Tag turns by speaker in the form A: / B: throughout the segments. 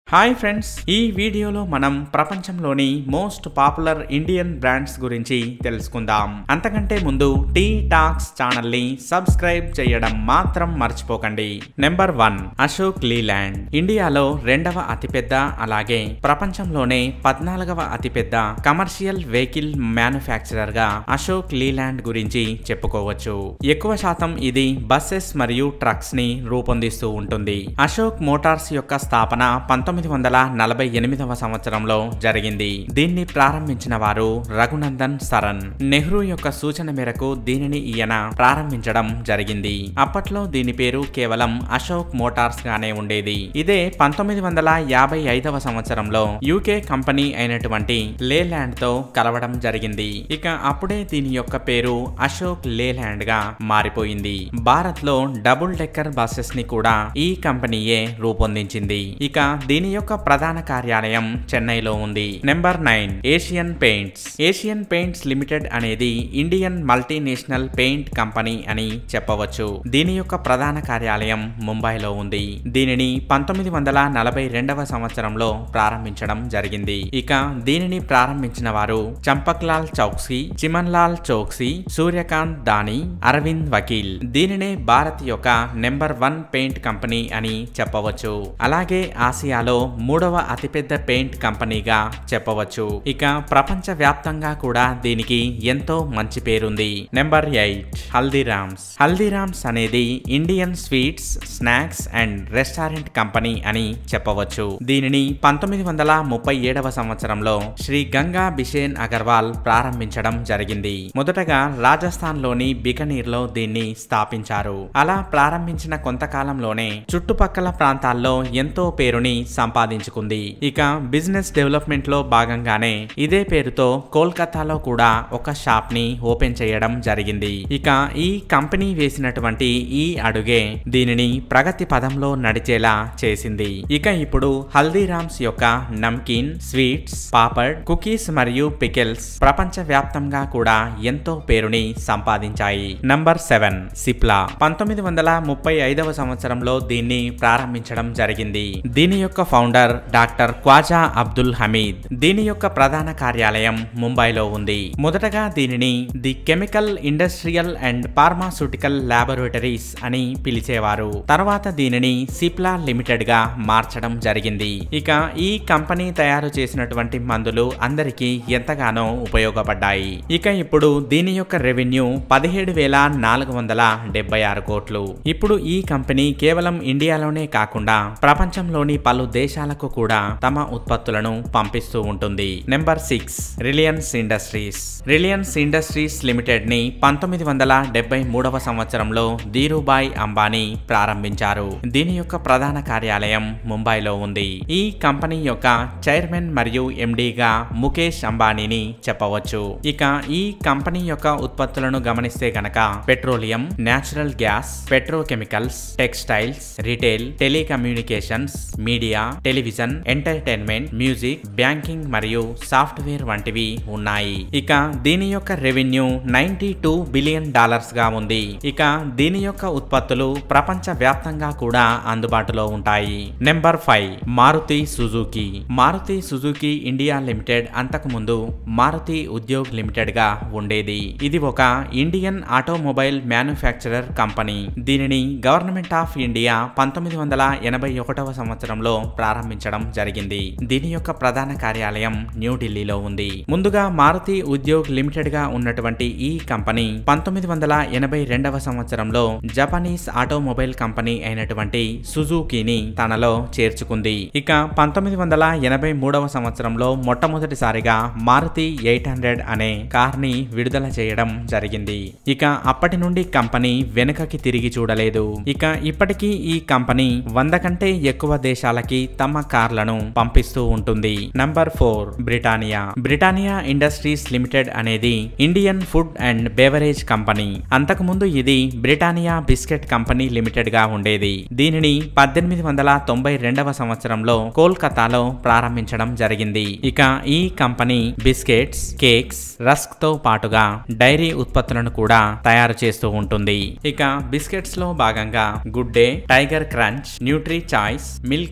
A: hi friends ఈ వీడియోలో మనం ప్రపంచంలోని మోస్ట్ పాపులర్ ఇండియన్ బ్రాండ్స్ గురించి తెలుసుకుందాం అంతకంటే ముందు టీ టాక్స్ ఛానల్ ని సబ్స్క్రైబ్ చేయడం మాత్రం మర్చిపోకండి నెంబర్ వన్ అశోక్ లీలాండ్ ఇండియాలో రెండవ అతిపెద్ద అలాగే ప్రపంచంలోనే పద్నాలుగవ అతిపెద్ద కమర్షియల్ వెహికల్ మ్యానుఫ్యాక్చరర్ గా అశోక్ లీలాండ్ గురించి చెప్పుకోవచ్చు ఎక్కువ శాతం ఇది బస్సెస్ మరియు ట్రక్స్ ని రూపొందిస్తూ ఉంటుంది అశోక్ మోటార్స్ యొక్క స్థాపన పంతొమ్మిది వందల నలభై ఎనిమిదవ సంవత్సరంలో జరిగింది దీన్ని ప్రారంభించిన వారు రఘునందన్ సరన్ నెహ్రూ యొక్క సూచన మేరకు దీనిని ఈయన ప్రారంభించడం జరిగింది అప్పట్లో దీని పేరు కేవలం అశోక్ మోటార్స్ గానే ఉండేది ఇదే పంతొమ్మిది వందల యాభై ఐదవ సంవత్సరంలో యూకే కంపెనీ అయినటువంటి లేలాండ్ తో కలవడం జరిగింది ఇక అప్పుడే దీని యొక్క పేరు అశోక్ లేలాండ్ గా మారిపోయింది భారత్ లో డబుల్ డెక్కర్ బస్సెస్ ని కూడా ఈ కంపెనీయే రూపొందించింది ఇక దీని యొక్క ప్రధాన కార్యాలయం చెన్నైలో ఉంది number nine Asian Paints Asian Paints limited అనేది ఇండియన్ మల్టీనేషనల్ పెయింట్ కంపెనీ అని చెప్పవచ్చు దీని యొక్క ప్రధాన కార్యాలయం ముంబైలో ఉంది దీనిని పంతొమ్మిది వందల నలభై రెండవ సంవత్సరంలో ప్రారంభించడం జరిగింది ఇక దీనిని ప్రారంభించిన వారు చంపక్లాల్ చౌక్సీ చిమన్లాల్ చౌక్సీ సూర్యకాంత్ దాని అరవింద్ వకీల్ దీనినే భారత్ యొక్క నెంబర్ వన్ పెయింట్ కంపెనీ అని చెప్పవచ్చు అలాగే ఆసియాలో మూడవ అతిపెద్ద పెయింట్ కంపెనీగా చెప్పవచ్చు ఇక ప్రపంచ వ్యాప్తంగా కూడా దీనికి ఎంతో మంచి పేరుంది నెంబర్ ఎయిట్ హల్దీరామ్స్ హల్దీరామ్స్ అనేది Indian sweets snacks and restaurant company అని చెప్పవచ్చు దీనిని పంతొమ్మిది వందల ముప్పై ఏడవ సంవత్సరంలో శ్రీ గంగా బిషేన్ అగర్వాల్ ప్రారంభించడం జరిగింది మొదటగా రాజస్థాన్ లోని బికనీర్ లో దీన్ని స్థాపించారు అలా ప్రారంభించిన కొంతకాలంలోనే చుట్టుపక్కల ప్రాంతాల్లో ఎంతో పేరుని సంపాదించుకుంది ఇక బిజినెస్ డెవలప్మెంట్ లో భాగంగానే ఇదే పేరుతో కోల్కతాలో కూడా ఒక షాప్ ని ఓపెన్ చేయడం జరిగింది ఇక ఈ కంపెనీ వేసినటువంటి ఈ అడుగే దీనిని ప్రగతి పదంలో నడిచేలా చేసింది ఇక ఇప్పుడు హల్దీరామ్స్ యొక్క నమ్కీన్ స్వీట్స్ పాపడ్ కుకీస్ మరియు పికెల్స్ ప్రపంచ వ్యాప్తంగా కూడా ఎంతో పేరుని సంపాదించాయి నంబర్ సెవెన్ సిప్లా పంతొమ్మిది వందల ముప్పై ఐదవ సంవత్సరంలో దీన్ని ప్రారంభించడం జరిగింది దీని యొక్క ఫౌండర్ డాక్టర్ క్వాజా అబ్దుల్ హమీద్ దీని యొక్క ప్రధాన కార్యాలయం ముంబైలో ఉంది మొదటగా దీనిని the chemical industrial and pharmaceutical laboratories అని పిలిచేవారు తర్వాత దీనిని సిప్లా లిమిటెడ్ గా మార్చడం జరిగింది ఇక ఈ కంపెనీ తయారు చేసినటువంటి మందులు అందరికీ ఎంతగానో ఉపయోగపడ్డాయి ఇక ఇప్పుడు దీని యొక్క రెవెన్యూ పదిహేడు వేల నాలుగు వందల డెబ్బై ఆరు కోట్లు ఇప్పుడు ఈ కంపెనీ కేవలం ఇండియాలోనే కాకుండా ప్రపంచంలోని పలు దేశాలకు కూడా తమ ఉత్పత్తులను పంపిస్తూ ఉంటుంది number six Reliance Industries Reliance Industries limited ని పంతొమ్మిది వందల డెబ్బై మూడవ సంవత్సరంలో ధీరుభాయ్ అంబానీ ప్రారంభించారు దీని యొక్క ప్రధాన కార్యాలయం ముంబైలో ఉంది ఈ కంపెనీ యొక్క చైర్మన్ మరియు ఎండీగా ముఖేష్ అంబానీని చెప్పవచ్చు ఇక ఈ కంపెనీ యొక్క ఉత్పత్తులను గమనిస్తే గనక petroleum natural gas petrochemicals textiles retail telecommunications media television entertainment music banking మరియు సాఫ్ట్వేర్ వంటివి ఉన్నాయి ఇక దీని యొక్క revenue ninety two billion dollars గా ఉంది ఇక దీని యొక్క ఉత్పత్తులు ప్రపంచ వ్యాప్తంగా కూడా అందుబాటులో ఉంటాయి number five Maruti Suzuki Maruti Suzuki India limited అంతకు ముందు మారుతి ఉద్యోగ్ లిమిటెడ్ గా ఉండేది ఇది ఒక ఇండియన్ ఆటోమొబైల్ మ్యానుఫ్యాక్చరర్ కంపెనీ దీనిని గవర్నమెంట్ ఆఫ్ ఇండియా పంతొమ్మిది వందల ఎనభై ఒకటవ సంవత్సరంలో ప్రారంభించడం జరిగింది దీని యొక్క ప్రధాన కార్యాలయం న్యూఢిల్లీలో ఉంది ముందుగా మారుతి ఉద్యోగ్ లిమిటెడ్ గా ఉన్నటువంటి ఈ కంపెనీ పంతొమ్మిది వందల ఎనభై రెండవ సంవత్సరంలో జపనీస్ ఆటోమొబైల్ కంపెనీ అయినటువంటి సుజుకీని తనలో చేర్చుకుంది ఇక పంతొమ్మిది వందల ఎనభై మూడవ సంవత్సరంలో మొట్టమొదటిసారిగా మారుతి ఎయిట్ హండ్రెడ్ అనే కార్ ని విడుదల చేయడం జరిగింది ఇక అప్పటి నుండి కంపెనీ వెనుకకి తిరిగి చూడలేదు ఇక ఇప్పటికీ ఈ కంపెనీ వంద కంటే ఎక్కువ దేశాలకి తమ కార్లను పంపిస్తూ ఉంటుంది number four Britannia Britannia Industries limited అనేది Indian food and beverage company అంతకుముందు ఇది బ్రిటానియా బిస్కెట్ కంపెనీ లిమిటెడ్ గా ఉండేది దీనిని పద్దెనిమిది వందల తొంభై రెండవ సంవత్సరంలో కోల్కతాలో ప్రారంభించడం జరిగింది ఇక ఈ కంపెనీ బిస్కెట్స్ కేక్స్ రస్క్ తో పాటుగా డైరీ ఉత్పత్తులను కూడా తయారు చేస్తూ ఉంటుంది ఇక బిస్కెట్స్ లో భాగంగా Good Day Tiger Crunch Nutri Choice Milk Bikis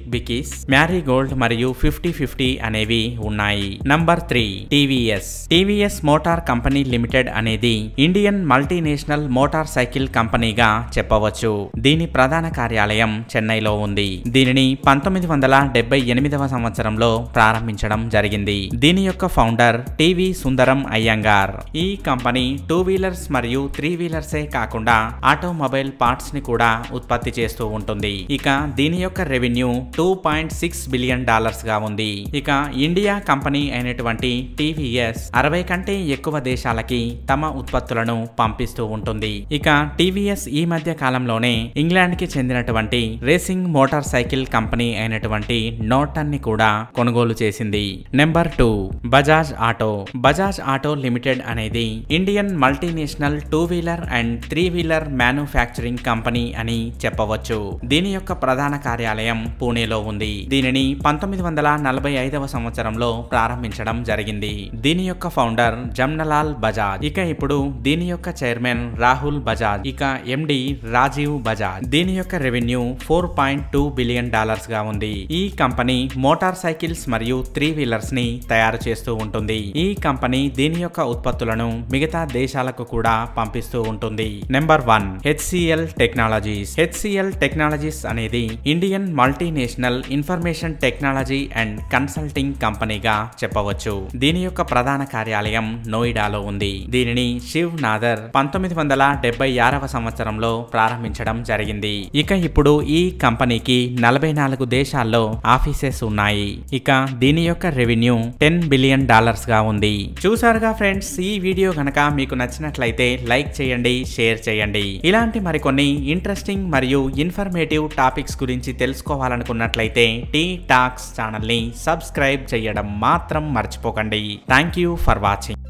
A: series Marigold మరియు ఫిఫ్టీ ఫిఫ్టీ అనేవి ఉన్నాయి number three TVS TVS motor company limited అనేది ఇండియన్ మల్టీనేషనల్ మోటార్ సైకిల్ కంపెనీగా చెప్పవచ్చు దీని ప్రధాన కార్యాలయం చెన్నైలో ఉంది దీనిని పంతొమ్మిది వందల డెబ్బై ఎనిమిదవ సంవత్సరంలో ప్రారంభించడం జరిగింది దీని యొక్క ఫౌండర్ టీవీ సుందరం అయ్యంగార్ ఈ కంపెనీ టూ వీలర్స్ మరియు త్రీ వీలర్సే కాకుండా ఆటోమొబైల్ పార్ట్స్ ని కూడా ఉత్పత్తి చేస్తూ ఉంటుంది ఇక దీని యొక్క revenue two point six billion dollars గా ఉంది ఇక ఇండియా కంపెనీ అయినటువంటి టీవీఎస్ అరవై కంటే ఎక్కువ దేశాలకి తమ ఉత్పత్తులను పంపిస్తూ ఉంటుంది ఇక టీవీఎస్ ఈ మధ్య కాలంలోనే ఇంగ్లాండ్ కి చెందినటువంటి రేసింగ్ మోటార్ సైకిల్ కంపెనీ అయినటువంటి నోటన్ ని కూడా కొనుగోలు చేసింది number two Bajaj auto Bajaj auto limited అనేది Indian multinational two wheeler and three wheeler manufacturing company అని చెప్పవచ్చు దీని యొక్క ప్రధాన కార్యాలయం పూణేలో ఉంది దీనిని పంతొమ్మిది వందల నలభై ఐదవ సంవత్సరంలో ప్రారంభించడం జరిగింది దీని యొక్క ఫౌండర్ జమ్నలాల్ బజాజ్ ఇక ఇప్పుడు దీని యొక్క చైర్మన్ రాహుల్ బజాజ్ ఇక ఎండి రాజీవ్ బజాజ్ దీని యొక్క revenue four point two billion dollars గా ఉంది ఈ కంపెనీ మోటార్ సైకిల్స్ మరియు త్రీ వీలర్స్ ని తయారు చేస్తూ ఉంటుంది ఈ కంపెనీ దీని యొక్క ఉత్పత్తులను మిగతా దేశాలకు కూడా పంపిస్తూ ఉంటుంది number one HCL Technologies HCL Technologies అనేది Indian multinational information technology and consulting కంపెనీగా చెప్పవచ్చు దీని యొక్క ప్రధాన కార్యాలయం నోయిడాలో ఉంది దీనిని శివ్ నాదర్ పంతొమ్మిది వందల డెబ్బై ఆరవ సంవత్సరంలో ప్రారంభించడం జరిగింది ఇక ఇప్పుడు ఈ కంపెనీకి నలభై నాలుగు దేశాల్లో ఆఫీసెస్ ఉన్నాయి ఇక దీని యొక్క రెవెన్యూ టెన్ బిలియన్ డాలర్స్ గా ఉంది చూసారుగా ఫ్రెండ్స్ ఈ వీడియో గనక మీకు నచ్చినట్లయితే లైక్ చేయండి షేర్ చేయండి ఇలాంటి మరికొన్ని ఇంట్రెస్టింగ్ మరియు ఇన్ఫర్మేటివ్ టాపిక్స్ గురించి తెలుసుకోవాలనుకున్నట్లయితే టీ టాక్స్ ఛానల్ని సబ్స్క్రైబ్ చేయడం మాత్రం మర్చిపోకండి థ్యాంక్ యూ ఫర్ వాచింగ్